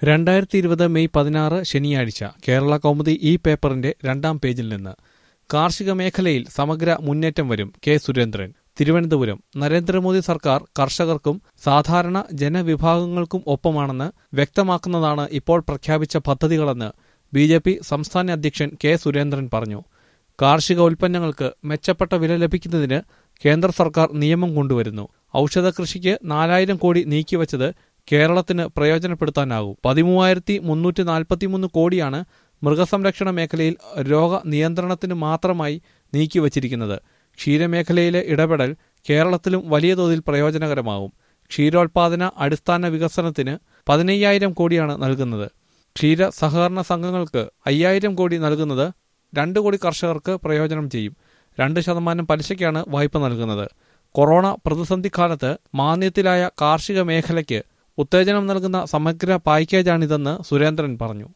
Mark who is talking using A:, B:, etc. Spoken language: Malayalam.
A: രണ്ടായിരത്തി ഇരുപത് മെയ് പതിനാറ് ശനിയാഴ്ച കേരള കൗമുദി ഈ പേപ്പറിന്റെ രണ്ടാം പേജിൽ നിന്ന് കാർഷിക മേഖലയിൽ സമഗ്ര മുന്നേറ്റം വരും കെ സുരേന്ദ്രൻ തിരുവനന്തപുരം നരേന്ദ്രമോദി സർക്കാർ കർഷകർക്കും സാധാരണ ജനവിഭാഗങ്ങൾക്കും ഒപ്പമാണെന്ന് വ്യക്തമാക്കുന്നതാണ് ഇപ്പോൾ പ്രഖ്യാപിച്ച പദ്ധതികളെന്ന് ബി ജെ പി സംസ്ഥാന അധ്യക്ഷൻ കെ സുരേന്ദ്രൻ പറഞ്ഞു കാർഷിക ഉൽപ്പന്നങ്ങൾക്ക് മെച്ചപ്പെട്ട വില ലഭിക്കുന്നതിന് കേന്ദ്ര സർക്കാർ നിയമം കൊണ്ടുവരുന്നു ഔഷധ കൃഷിക്ക് നാലായിരം കോടി നീക്കിവച്ചത് കേരളത്തിന് പ്രയോജനപ്പെടുത്താനാകും പതിമൂവായിരത്തി മുന്നൂറ്റി നാൽപ്പത്തിമൂന്ന് കോടിയാണ് മൃഗസംരക്ഷണ മേഖലയിൽ രോഗ നിയന്ത്രണത്തിന് മാത്രമായി നീക്കിവച്ചിരിക്കുന്നത് ക്ഷീരമേഖലയിലെ ഇടപെടൽ കേരളത്തിലും വലിയ തോതിൽ പ്രയോജനകരമാകും ക്ഷീരോത്പാദന അടിസ്ഥാന വികസനത്തിന് പതിനയ്യായിരം കോടിയാണ് നൽകുന്നത് ക്ഷീര സഹകരണ സംഘങ്ങൾക്ക് അയ്യായിരം കോടി നൽകുന്നത് രണ്ട് കോടി കർഷകർക്ക് പ്രയോജനം ചെയ്യും രണ്ട് ശതമാനം പലിശയ്ക്കാണ് വായ്പ നൽകുന്നത് കൊറോണ പ്രതിസന്ധി കാലത്ത് മാന്ദ്യത്തിലായ കാർഷിക മേഖലയ്ക്ക് ഉത്തേജനം നൽകുന്ന സമഗ്ര പാക്കേജാണിതെന്ന് സുരേന്ദ്രൻ പറഞ്ഞു